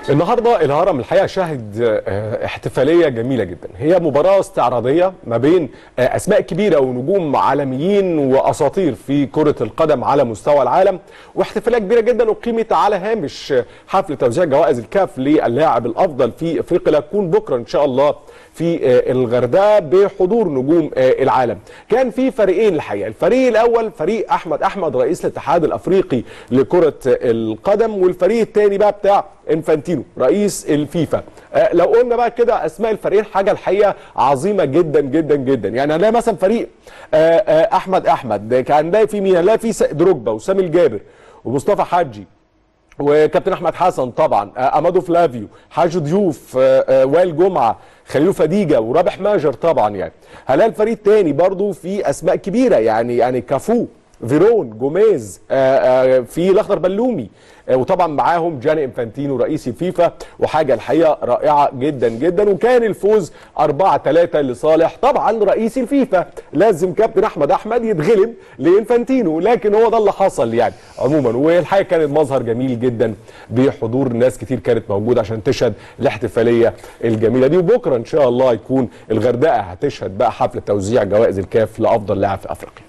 النهارده الهرم الحقيقه شهد آه، احتفاليه جميله جدا هي مباراه استعراضيه ما بين آه، اسماء كبيره ونجوم عالميين واساطير في كره القدم على مستوى العالم واحتفاليه كبيره جدا اقيمت على هامش آه، حفل توزيع جوائز الكاف للاعب الافضل في افريقيا اللي هتكون بكره ان شاء الله في آه، الغردقه بحضور نجوم آه، العالم كان في فريقين الحقيقه الفريق الاول فريق احمد احمد رئيس الاتحاد الافريقي لكره القدم والفريق الثاني بقى بتاع انفانتينو رئيس الفيفا آه، لو قلنا بقى كده اسماء الفريقين حاجه الحقيقه عظيمه جدا جدا جدا يعني هنلاقي مثلا فريق آه، آه، احمد احمد كان هنلاقي في مين هنلاقي في س- دروجبا وسامي الجابر ومصطفى حجي وكابتن احمد حسن طبعا آه، امادو فلافيو حاج ضيوف آه، آه، وائل جمعه خليل فديجه ورابح ماجر طبعا يعني هلاقي الفريق الثاني برضو في اسماء كبيره يعني يعني كافو فيرون جوميز آه، آه، في الاخضر بلومي آه، وطبعا معاهم جاني انفانتينو رئيس الفيفا وحاجه الحقيقه رائعه جدا جدا وكان الفوز 4 3 لصالح طبعا رئيس الفيفا لازم كابتن احمد احمد يتغلب لانفانتينو لكن هو ده اللي حصل يعني عموما والحقيقه كانت مظهر جميل جدا بحضور ناس كتير كانت موجوده عشان تشهد الاحتفاليه الجميله دي وبكره ان شاء الله يكون الغردقه هتشهد بقى حفل توزيع جوائز الكاف لافضل لاعب في افريقيا